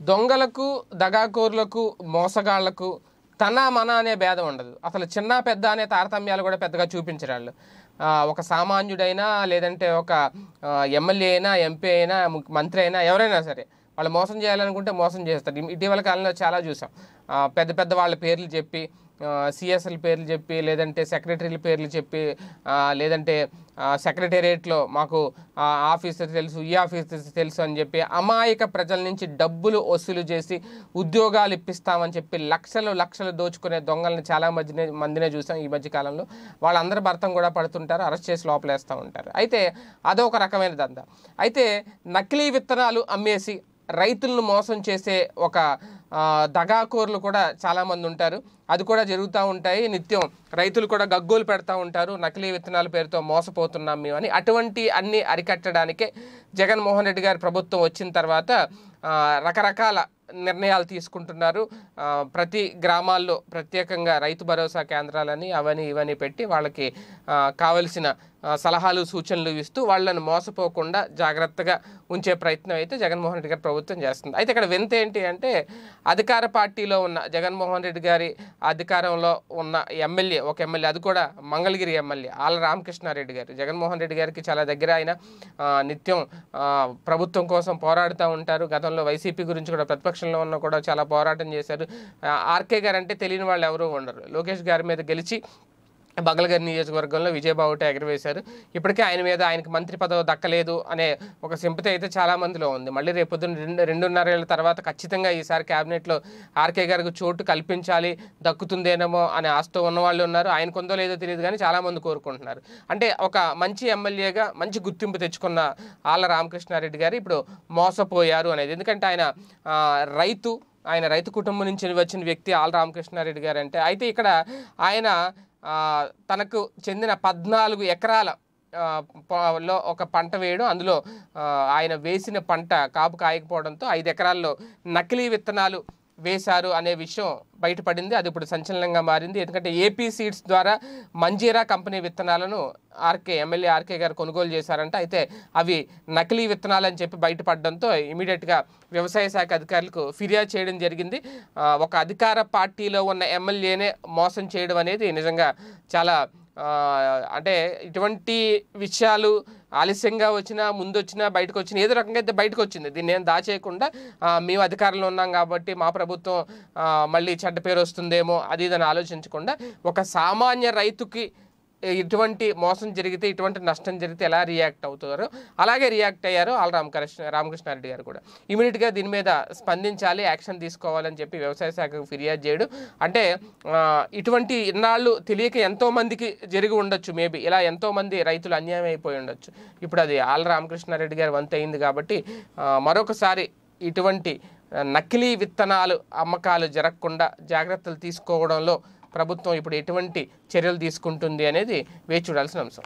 దొంగలకు దగాకోరులకు మోసగాళ్లకు తన మన అనే భేదం ఉండదు అసలు చిన్న పెద్ద అనే తారతమ్యాలు కూడా పెద్దగా చూపించరు వాళ్ళు ఆ, ఒక సామాన్యుడైనా లేదంటే ఒక ఎమ్మెల్యే అయినా ఎంపీ అయినా ము- మంత్రి అయినా ఎవరైనా సరే వాళ్ళు మోసం చేయాలనుకుంటే మోసం చేస్తారు ఇం- ఇటీవల కాలంలో చాలా చూసాం ఆ, పెద్ద పెద్ద వాళ్ళ పేర్లు చెప్పి సిఎస్ఎల్ పేర్లు చెప్పి లేదంటే సెక్రటరీల పేర్లు చెప్పి ఆ, లేదంటే సెక్రటేరియట్లో మాకు ఆ ఆఫీసర్ తెలుసు ఈ ఆఫీసర్ తెలుసు అని చెప్పి అమాయక ప్రజల నుంచి డబ్బులు వసూలు చేసి ఉద్యోగాలు ఇప్పిస్తామని చెప్పి లక్షలు లక్షలు దోచుకునే దొంగల్ని చాలా మధ్యనే మందినే చూసాం ఈ మధ్య కాలంలో వాళ్ళందరూ భర్తం కూడా పడుతుంటారు అరెస్ట్ చేసి లోపలేస్తూ ఉంటారు అయితే అదొక రకమైన దందా అయితే నకిలీ విత్తనాలు అమ్మేసి రైతులను మోసం చేసే ఒక ఆ, దగాకోర్లు కూడా చాలామంది ఉంటారు అది కూడా జరుగుతూ ఉంటాయి నిత్యం రైతులు కూడా గగ్గోలు పెడతా ఉంటారు నకిలీ విత్తనాల పేరుతో మోసపోతున్నాం మేము అని అటువంటి అన్ని అరికట్టడానికే జగన్మోహన్ రెడ్డి గారి ప్రభుత్వం వచ్చిన తర్వాత ఆ, రకరకాల నిర్ణయాలు తీసుకుంటున్నారు ఆ, ప్రతి గ్రామాల్లో ప్రత్యేకంగా రైతు భరోసా కేంద్రాలని అవని ఇవని పెట్టి వాళ్ళకి ఆ, కావలసిన ఆ, సలహాలు సూచనలు ఇస్తూ వాళ్ళని మోసపోకుండా జాగ్రత్తగా ఉంచే ప్రయత్నం అయితే జగన్మోహన్ రెడ్డి గారి ప్రభుత్వం చేస్తుంది అయితే ఇక్కడ వింత ఏంటి అంటే అధికార పార్టీలో ఉన్న జగన్మోహన్ రెడ్డి గారి అధికారంలో ఉన్న ఎమ్మెల్యే ఒక ఎమ్మెల్యే అది కూడా మంగళగిరి ఎమ్మెల్యే ఆల రామకృష్ణారెడ్డి గారు జగన్మోహన్ రెడ్డి గారికి చాలా దగ్గర ఆయన ఆ, నిత్యం ఆ, ప్రభుత్వం కోసం పోరాడుతూ ఉంటారు గతంలో వైసీపీ గురించి కూడా ప్రతిపక్షంలో ఉన్న కూడా చాలా పోరాటం చేశారు ఆ, ఆర్కే గారు అంటే తెలియని వాళ్ళు ఎవరూ ఉండరు లోకేష్ గారి మీద గెలిచి బగల్గర్ నియోజకవర్గంలో విజయబావుట ఎగరవేశారు ఇప్పటికే ఆయన మీద ఆయనకి మంత్రి పదవి దక్కలేదు అనే ఒక సింపతి అయితే చాలా మందిలో ఉంది మళ్ళీ రేపు పొద్దున్న రెండు రెండున్నరేళ్ల తర్వాత ఖచ్చితంగా ఈసారి క్యాబినెట్లో ఆర్కే గారికి చోటు కల్పించాలి దక్కుతుందేనేమో అనే ఆశతో ఉన్న వాళ్ళు ఉన్నారు ఆయనకు ఉందో లేదో తెలియదు కానీ చాలా మంది కోరుకుంటున్నారు అంటే ఒక మంచి ఎమ్మెల్యేగా మంచి గుర్తింపు తెచ్చుకున్న ఆళ్ళ రామకృష్ణారెడ్డి గారు ఇప్పుడు మోసపోయారు అనేది ఎందుకంటే ఆయన ఆ, రైతు ఆయన రైతు కుటుంబం నుంచి వచ్చిన వ్యక్తి ఆల్ రామకృష్ణారెడ్డి గారు అంటే అయితే ఇక్కడ ఆయన ఆ, తనకు చెందిన పద్నాలుగు ఎకరాల ఆ, ప- లో ఒక పంట వేయడం అందులో ఆ, ఆయన వేసిన పంట కాపు కాయకపోవడంతో ఐదు ఎకరాల్లో నకిలీ విత్తనాలు వేశారు అనే విషయం బయటపడింది అది ఇప్పుడు సంచలనంగా మారింది ఎందుకంటే ఏపీ సీడ్స్ ద్వారా మంజీరా కంపెనీ విత్తనాలను ఆర్కే ఎమ్మెల్యే ఆర్కే గారు కొనుగోలు చేశారంట అయితే అవి నకిలీ విత్తనాలు అని చెప్పి బయటపడడంతో ఇమీడియట్గా వ్యవసాయ శాఖ అధికారులకు ఫిర్యాదు చేయడం జరిగింది ఆ, ఒక అధికార పార్టీలో ఉన్న ఎమ్మెల్యేనే మోసం చేయడం అనేది నిజంగా చాలా ఆ, అంటే ఇటువంటి విషయాలు ఆలస్యంగా వచ్చినా ముందు వచ్చినా బయటకు వచ్చినా ఏదో రకంగా అయితే బయటకు వచ్చింది దీన్ని ఏం దాచేయకుండా ఆ, మేము అధికారంలో ఉన్నాం కాబట్టి మా ప్రభుత్వం ఆ, మళ్ళీ చెడ్డ పేరు వస్తుందేమో అది ఇదని ఆలోచించకుండా ఒక సామాన్య రైతుకి ఇటువంటి మోసం జరిగితే ఇటువంటి నష్టం జరిగితే ఎలా రియాక్ట్ అవుతారో అలాగే రియాక్ట్ అయ్యారు ఆల్ రామకృష్ణ రామకృష్ణారెడ్డి గారు కూడా ఇమీడియట్గా దీని మీద స్పందించాలి యాక్షన్ తీసుకోవాలని చెప్పి వ్యవసాయ శాఖకు ఫిర్యాదు చేయడం అంటే ఆ, ఇటువంటి ఇన్నాళ్ళు తెలియక ఎంతో మందికి జరిగి ఉండొచ్చు మేబీ ఇలా ఎంతో మంది రైతులు అన్యాయం అయిపోయి ఉండొచ్చు ఇప్పుడు అది ఆల్ రామకృష్ణారెడ్డి గారు వంతు అయింది కాబట్టి ఆ, మరొకసారి ఇటువంటి ఆ, నకిలీ విత్తనాలు అమ్మకాలు జరగకుండా జాగ్రత్తలు తీసుకోవడంలో ప్రభుత్వం ఇప్పుడు ఎటువంటి చర్యలు తీసుకుంటుంది అనేది వేచి చూడాల్సిన అంశం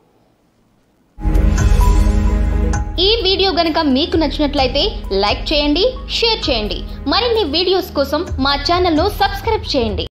ఈ వీడియో గనక మీకు నచ్చినట్లయితే లైక్ చేయండి షేర్ చేయండి మరిన్ని వీడియోస్ కోసం మా ఛానల్ను సబ్స్క్రైబ్ చేయండి